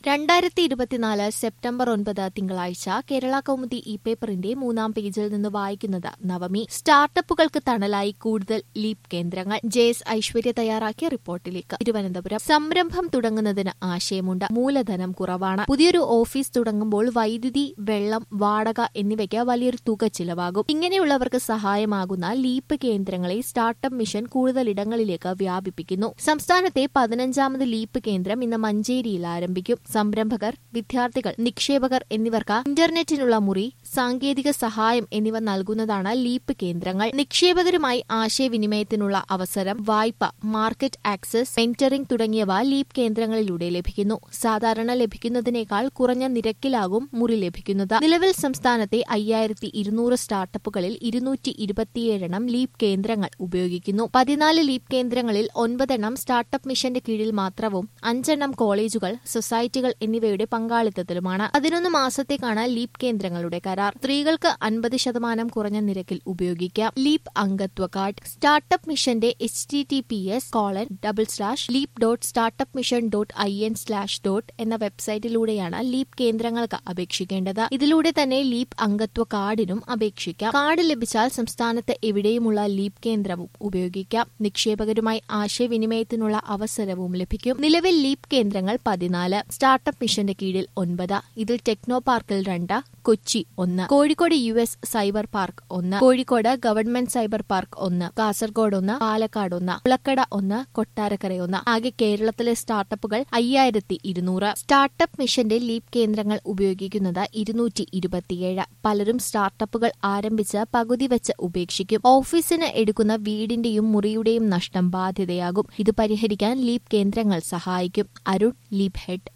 രണ്ടായിരത്തി ഇരുപത്തിനാല് സെപ്റ്റംബർ ഒൻപത് തിങ്കളാഴ്ച കേരള കൗമുദി ഇ പേപ്പറിന്റെ മൂന്നാം പേജിൽ നിന്ന് വായിക്കുന്നത് നവമി സ്റ്റാർട്ടപ്പുകൾക്ക് തണലായി കൂടുതൽ ലീപ് കേന്ദ്രങ്ങൾ ജെ എസ് ഐശ്വര്യ തയ്യാറാക്കിയ റിപ്പോർട്ടിലേക്ക് തിരുവനന്തപുരം സംരംഭം തുടങ്ങുന്നതിന് ആശയമുണ്ട് മൂലധനം കുറവാണ് പുതിയൊരു ഓഫീസ് തുടങ്ങുമ്പോൾ വൈദ്യുതി വെള്ളം വാടക എന്നിവയ്ക്ക് വലിയൊരു തുക ചിലവാകും ഇങ്ങനെയുള്ളവർക്ക് സഹായമാകുന്ന ലീപ് കേന്ദ്രങ്ങളെ സ്റ്റാർട്ടപ്പ് മിഷൻ കൂടുതൽ ഇടങ്ങളിലേക്ക് വ്യാപിപ്പിക്കുന്നു സംസ്ഥാനത്തെ പതിനഞ്ചാമത് ലീപ് കേന്ദ്രം ഇന്ന് മഞ്ചേരിയിൽ ആരംഭിക്കും സംരംഭകർ വിദ്യാർത്ഥികൾ നിക്ഷേപകർ എന്നിവർക്ക് ഇന്റർനെറ്റിനുള്ള മുറി സാങ്കേതിക സഹായം എന്നിവ നൽകുന്നതാണ് ലീപ് കേന്ദ്രങ്ങൾ നിക്ഷേപകരുമായി ആശയവിനിമയത്തിനുള്ള അവസരം വായ്പ മാർക്കറ്റ് ആക്സസ് മെന്ററിംഗ് തുടങ്ങിയവ ലീപ് കേന്ദ്രങ്ങളിലൂടെ ലഭിക്കുന്നു സാധാരണ ലഭിക്കുന്നതിനേക്കാൾ കുറഞ്ഞ നിരക്കിലാകും മുറി ലഭിക്കുന്നത് നിലവിൽ സംസ്ഥാനത്തെ അയ്യായിരത്തി ഇരുന്നൂറ് സ്റ്റാർട്ടപ്പുകളിൽ ഇരുന്നൂറ്റി ഇരുപത്തിയേഴെണ്ണം ലീപ് കേന്ദ്രങ്ങൾ ഉപയോഗിക്കുന്നു പതിനാല് ലീപ് കേന്ദ്രങ്ങളിൽ ഒൻപതെണ്ണം സ്റ്റാർട്ടപ്പ് മിഷന്റെ കീഴിൽ മാത്രവും അഞ്ചെണ്ണം കോളേജുകൾ സൊസൈറ്റികൾ എന്നിവയുടെ പങ്കാളിത്തത്തിലുമാണ് പതിനൊന്ന് മാസത്തേക്കാണ് ലീപ് കേന്ദ്രങ്ങളുടെ കരാർ സ്ത്രീകൾക്ക് അൻപത് ശതമാനം കുറഞ്ഞ നിരക്കിൽ ഉപയോഗിക്കാം ലീപ് അംഗത്വ കാർഡ് സ്റ്റാർട്ടപ്പ് മിഷന്റെ H T T P S colon double slash leap dot startup mission dot I N slash dot എന്ന വെബ്സൈറ്റിലൂടെയാണ് ലീപ് കേന്ദ്രങ്ങൾക്ക് അപേക്ഷിക്കേണ്ടത് ഇതിലൂടെ തന്നെ ലീപ് അംഗത്വ കാർഡിനും അപേക്ഷിക്കാം കാർഡ് ലഭിച്ചാൽ സംസ്ഥാനത്ത് എവിടെയുമുള്ള ലീപ് കേന്ദ്രവും ഉപയോഗിക്കാം നിക്ഷേപകരുമായി ആശയവിനിമയത്തിനുള്ള അവസരവും ലഭിക്കും നിലവിൽ ലീപ് കേന്ദ്രങ്ങൾ പതിനാല് സ്റ്റാർട്ടപ്പ് മിഷന്റെ കീഴിൽ ഒൻപത് ഇതിൽ ടെക്നോ പാർക്കിൽ രണ്ട് കൊച്ചി ഒന്ന് Kozhikode U S cyber park ഒന്ന് കോഴിക്കോട് ഗവൺമെന്റ് സൈബർ പാർക്ക് ഒന്ന് കാസർഗോഡ് ഒന്ന് പാലക്കാട് ഒന്ന് കുളക്കട ഒന്ന് കൊട്ടാരക്കര ഒന്ന് ആകെ കേരളത്തിലെ സ്റ്റാർട്ടപ്പുകൾ അയ്യായിരത്തി ഇരുന്നൂറ് സ്റ്റാർട്ടപ്പ് മിഷന്റെ ലീപ് കേന്ദ്രങ്ങൾ ഉപയോഗിക്കുന്നത് ഇരുന്നൂറ്റി ഇരുപത്തിയേഴ് പലരും സ്റ്റാർട്ടപ്പുകൾ ആരംഭിച്ച് പകുതി വെച്ച് ഉപേക്ഷിക്കും ഓഫീസിന് എടുക്കുന്ന വീടിന്റെയും മുറിയുടെയും നഷ്ടം ബാധ്യതയാകും ഇത് പരിഹരിക്കാൻ ലീപ് കേന്ദ്രങ്ങൾ സഹായിക്കും അരുൺ ലീപ് ഹെഡ്